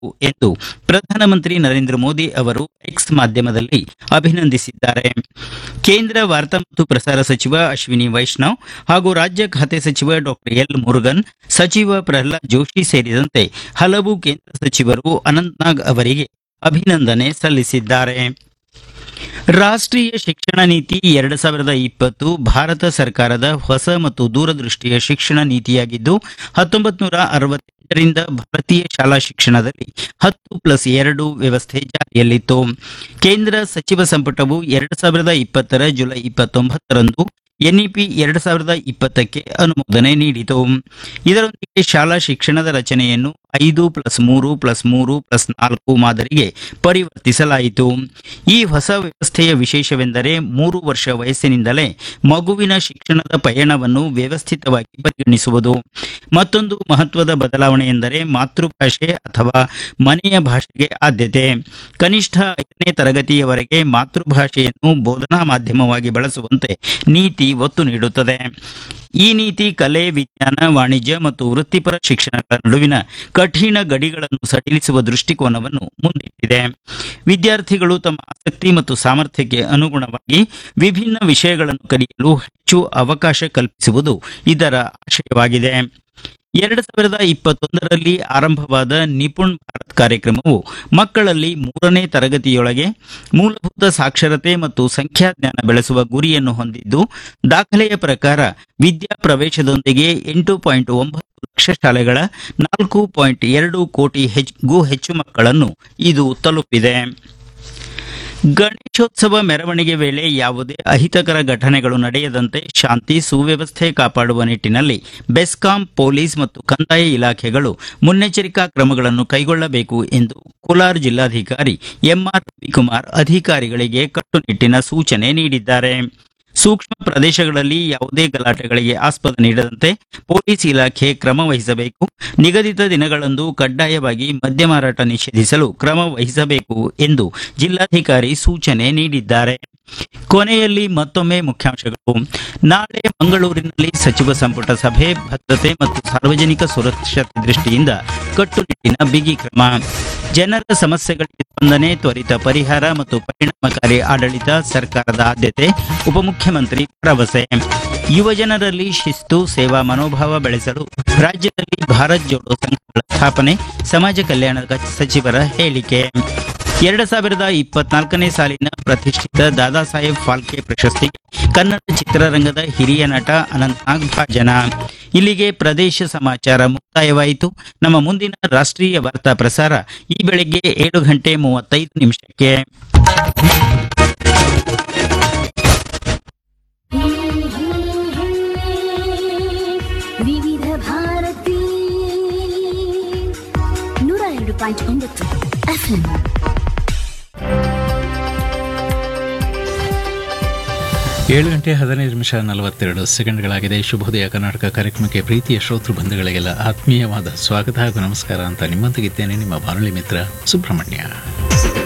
ಎಂದು ಪ್ರಧಾನಮಂತ್ರಿ ನರೇಂದ್ರ ಮೋದಿ ಅವರು ಎಕ್ಸ್ ಮಾಧ್ಯಮದಲ್ಲಿ ಅಭಿನಂದಿಸಿದ್ದಾರೆ ಕೇಂದ್ರ ವಾರ್ತಾ ಮತ್ತು ಪ್ರಸಾರ ಸಚಿವ ಅಶ್ವಿನಿ ವೈಷ್ಣವ್ ಹಾಗೂ ರಾಜ್ಯ ಖಾತೆ ಸಚಿವ ಡಾಕ್ಟರ್ ಎಲ್ ಮುರುಗನ್ ಸಚಿವ ಪ್ರಹ್ಲಾದ್ ಜೋಶಿ ಸೇರಿದಂತೆ ಹಲವು ಕೇಂದ್ರ ಸಚಿವರು ಅನಂತ್ನಾಗ್ ಅವರಿಗೆ ಅಭಿನಂದನೆ ಸಲ್ಲಿಸಿದ್ದಾರೆ ರಾಷ್ಟ್ರೀಯ ಶಿಕ್ಷಣ ನೀತಿ ಎರಡು ಸಾವಿರದ ಇಪ್ಪತ್ತು ಭಾರತ ಸರ್ಕಾರದ ಹೊಸ ಮತ್ತು ದೂರದೃಷ್ಟಿಯ ಶಿಕ್ಷಣ ನೀತಿಯಾಗಿದ್ದು ಹತ್ತೊಂಬತ್ತು ನೂರ ಅರವತ್ತೆಂಟರಿಂದ ಭಾರತೀಯ ಶಾಲಾ ಶಿಕ್ಷಣದಲ್ಲಿ ಹತ್ತು ಪ್ಲಸ್ ಎರಡು ವ್ಯವಸ್ಥೆ ಜಾರಿಯಲ್ಲಿತ್ತು ಕೇಂದ್ರ ಸಚಿವ ಸಂಪುಟವು ಎರಡು ಸಾವಿರದ ಇಪ್ಪತ್ತರ ಜುಲೈ ಇಪ್ಪತ್ತೊಂಬತ್ತರಂದು ಎನ್ಇಪಿ ಎರಡು ಸಾವಿರದ ಇಪ್ಪತ್ತಕ್ಕೆ ಅನುಮೋದನೆ ನೀಡಿತು ಇದರೊಂದಿಗೆ ಶಾಲಾ ಶಿಕ್ಷಣದ ರಚನೆಯನ್ನು ಐದು ಪ್ಲಸ್ ಮೂರು ಪ್ಲಸ್ ಮೂರು ಪ್ಲಸ್ ನಾಲ್ಕು ಮಾದರಿಗೆ ಪರಿವರ್ತಿಸಲಾಯಿತು ಈ ಹೊಸ ವ್ಯವಸ್ಥೆಯ ವಿಶೇಷವೆಂದರೆ ಮೂರು ವರ್ಷ ವಯಸ್ಸಿನಿಂದಲೇ ಮಗುವಿನ ಶಿಕ್ಷಣದ ಪಯಣವನ್ನು ವ್ಯವಸ್ಥಿತವಾಗಿ ಪರಿಗಣಿಸುವುದು ಮತ್ತೊಂದು ಮಹತ್ವದ ಬದಲಾವಣೆ ಎಂದರೆ ಮಾತೃಭಾಷೆ ಅಥವಾ ಮನೆಯ ಭಾಷೆಗೆ ಆದ್ಯತೆ ಕನಿಷ್ಠ ಐದನೇ ತರಗತಿಯವರೆಗೆ ಮಾತೃಭಾಷೆಯನ್ನು ಬೋಧನಾ ಮಾಧ್ಯಮವಾಗಿ ಬಳಸುವಂತೆ ನೀತಿ ಒತ್ತು ನೀಡುತ್ತದೆ ಈ ನೀತಿ ಕಲೆ ವಿಜ್ಞಾನ ವಾಣಿಜ್ಯ ಮತ್ತು ವೃತ್ತಿಪರ ಶಿಕ್ಷಣಗಳ ನಡುವಿನ ಕಠಿಣ ಗಡಿಗಳನ್ನು ಸಡಿಲಿಸುವ ದೃಷ್ಟಿಕೋನವನ್ನು ಮುಂದಿಟ್ಟಿದೆ ವಿದ್ಯಾರ್ಥಿಗಳು ತಮ್ಮ ಆಸಕ್ತಿ ಮತ್ತು ಸಾಮರ್ಥ್ಯಕ್ಕೆ ಅನುಗುಣವಾಗಿ ವಿಭಿನ್ನ ವಿಷಯಗಳನ್ನು ಕಲಿಯಲು ಹೆಚ್ಚು ಅವಕಾಶ ಕಲ್ಪಿಸುವುದು ಇದರ ಆಶಯವಾಗಿದೆ ಎರಡು ಸಾವಿರದ ಇಪ್ಪತ್ತೊಂದರಲ್ಲಿ ಆರಂಭವಾದ ನಿಪುಣ್ ಭಾರತ್ ಕಾರ್ಯಕ್ರಮವು ಮಕ್ಕಳಲ್ಲಿ ಮೂರನೇ ತರಗತಿಯೊಳಗೆ ಮೂಲಭೂತ ಸಾಕ್ಷರತೆ ಮತ್ತು ಸಂಖ್ಯಾಜ್ಞಾನ ಬೆಳೆಸುವ ಗುರಿಯನ್ನು ಹೊಂದಿದ್ದು ದಾಖಲೆಯ ಪ್ರಕಾರ ವಿದ್ಯಾ ಪ್ರವೇಶದೊಂದಿಗೆ ಎಂಟು ಪಾಯಿಂಟ್ ಒಂಬತ್ತು ಲಕ್ಷ ಶಾಲೆಗಳ ನಾಲ್ಕು ಪಾಯಿಂಟ್ ಎರಡು ಕೋಟಿ ಹೆಚ್ಚು ಹೆಚ್ಚು ಮಕ್ಕಳನ್ನು ಇದು ತಲುಪಿದೆ ಗಣೇಶೋತ್ಸವ ಮೆರವಣಿಗೆ ವೇಳೆ ಯಾವುದೇ ಅಹಿತಕರ ಘಟನೆಗಳು ನಡೆಯದಂತೆ ಶಾಂತಿ ಸುವ್ಯವಸ್ಥೆ ಕಾಪಾಡುವ ನಿಟ್ಟಿನಲ್ಲಿ ಬೆಸ್ಕಾಂ ಪೊಲೀಸ್ ಮತ್ತು ಕಂದಾಯ ಇಲಾಖೆಗಳು ಮುನ್ನೆಚ್ಚರಿಕಾ ಕ್ರಮಗಳನ್ನು ಕೈಗೊಳ್ಳಬೇಕು ಎಂದು ಕೋಲಾರ ಜಿಲ್ಲಾಧಿಕಾರಿ ಎಂಆರ್ ರವಿಕುಮಾರ್ ಅಧಿಕಾರಿಗಳಿಗೆ ಕಟ್ಟುನಿಟ್ಟಿನ ಸೂಚನೆ ನೀಡಿದ್ದಾರೆ ಸೂಕ್ಷ್ಮ ಪ್ರದೇಶಗಳಲ್ಲಿ ಯಾವುದೇ ಗಲಾಟೆಗಳಿಗೆ ಆಸ್ಪದ ನೀಡದಂತೆ ಪೊಲೀಸ್ ಇಲಾಖೆ ಕ್ರಮ ವಹಿಸಬೇಕು ನಿಗದಿತ ದಿನಗಳಂದು ಕಡ್ಡಾಯವಾಗಿ ಮದ್ಯ ಮಾರಾಟ ನಿಷೇಧಿಸಲು ಕ್ರಮ ವಹಿಸಬೇಕು ಎಂದು ಜಿಲ್ಲಾಧಿಕಾರಿ ಸೂಚನೆ ನೀಡಿದ್ದಾರೆ ಕೊನೆಯಲ್ಲಿ ಮತ್ತೊಮ್ಮೆ ಮುಖ್ಯಾಂಶಗಳು ನಾಳೆ ಮಂಗಳೂರಿನಲ್ಲಿ ಸಚಿವ ಸಂಪುಟ ಸಭೆ ಭದ್ರತೆ ಮತ್ತು ಸಾರ್ವಜನಿಕ ಸುರಕ್ಷತೆ ದೃಷ್ಟಿಯಿಂದ ಕಟ್ಟುನಿಟ್ಟಿನ ಬಿಗಿ ಕ್ರಮ ಜನರ ಸಮಸ್ಯೆಗಳಿಗೆ ಸ್ಪಂದನೆ ತ್ವರಿತ ಪರಿಹಾರ ಮತ್ತು ಪರಿಣಾಮಕಾರಿ ಆಡಳಿತ ಸರ್ಕಾರದ ಆದ್ಯತೆ ಉಪಮುಖ್ಯಮಂತ್ರಿ ಭರವಸೆ ಯುವಜನರಲ್ಲಿ ಶಿಸ್ತು ಸೇವಾ ಮನೋಭಾವ ಬೆಳೆಸಲು ರಾಜ್ಯದಲ್ಲಿ ಭಾರತ್ ಜೋಡೋ ಸಂಘಗಳ ಸ್ಥಾಪನೆ ಸಮಾಜ ಕಲ್ಯಾಣ ಸಚಿವರ ಹೇಳಿಕೆ ಎರಡು ಸಾವಿರದ ಇಪ್ಪತ್ನಾಲ್ಕನೇ ಸಾಲಿನ ಪ್ರತಿಷ್ಠಿತ ದಾದಾ ಸಾಹೇಬ್ ಫಾಲ್ಕೆ ಪ್ರಶಸ್ತಿಗೆ ಕನ್ನಡ ಚಿತ್ರರಂಗದ ಹಿರಿಯ ನಟ ಅನಂತ್ನಾಗ್ ಭಾಜನ ಇಲ್ಲಿಗೆ ಪ್ರದೇಶ ಸಮಾಚಾರ ಮುಕ್ತಾಯವಾಯಿತು ನಮ್ಮ ಮುಂದಿನ ರಾಷ್ಟ್ರೀಯ ವಾರ್ತಾ ಪ್ರಸಾರ ಈ ಬೆಳಗ್ಗೆ ಏಳು ಗಂಟೆ ಮೂವತ್ತೈದು ನಿಮಿಷಕ್ಕೆ ವಿವಿಧ ಭಾರತಿ ನೂರ ಎರಡು ಪಾಯಿಂಟ್ ಒಂಬತ್ತು ಎಫ್ಎಂ ಏಳು ಗಂಟೆ ಹದಿನೈದು ನಿಮಿಷ ನಲವತ್ತೆರಡು ಸೆಕೆಂಡ್ಗಳಾಗಿದೆ ಶುಭೋದಯ ಕರ್ನಾಟಕ ಕಾರ್ಯಕ್ರಮಕ್ಕೆ ಪ್ರೀತಿಯ ಶ್ರೋತೃ ಬಂಧುಗಳಿಗೆಲ್ಲ ಆತ್ಮೀಯವಾದ ಸ್ವಾಗತ ಹಾಗೂ ನಮಸ್ಕಾರ ಅಂತ ನಿಮ್ಮೊಂದಿಗಿದ್ದೇನೆ ನಿಮ್ಮ ಬಾನುಲಿ ಮಿತ್ರ ಸುಬ್ರಹ್ಮಣ್ಯ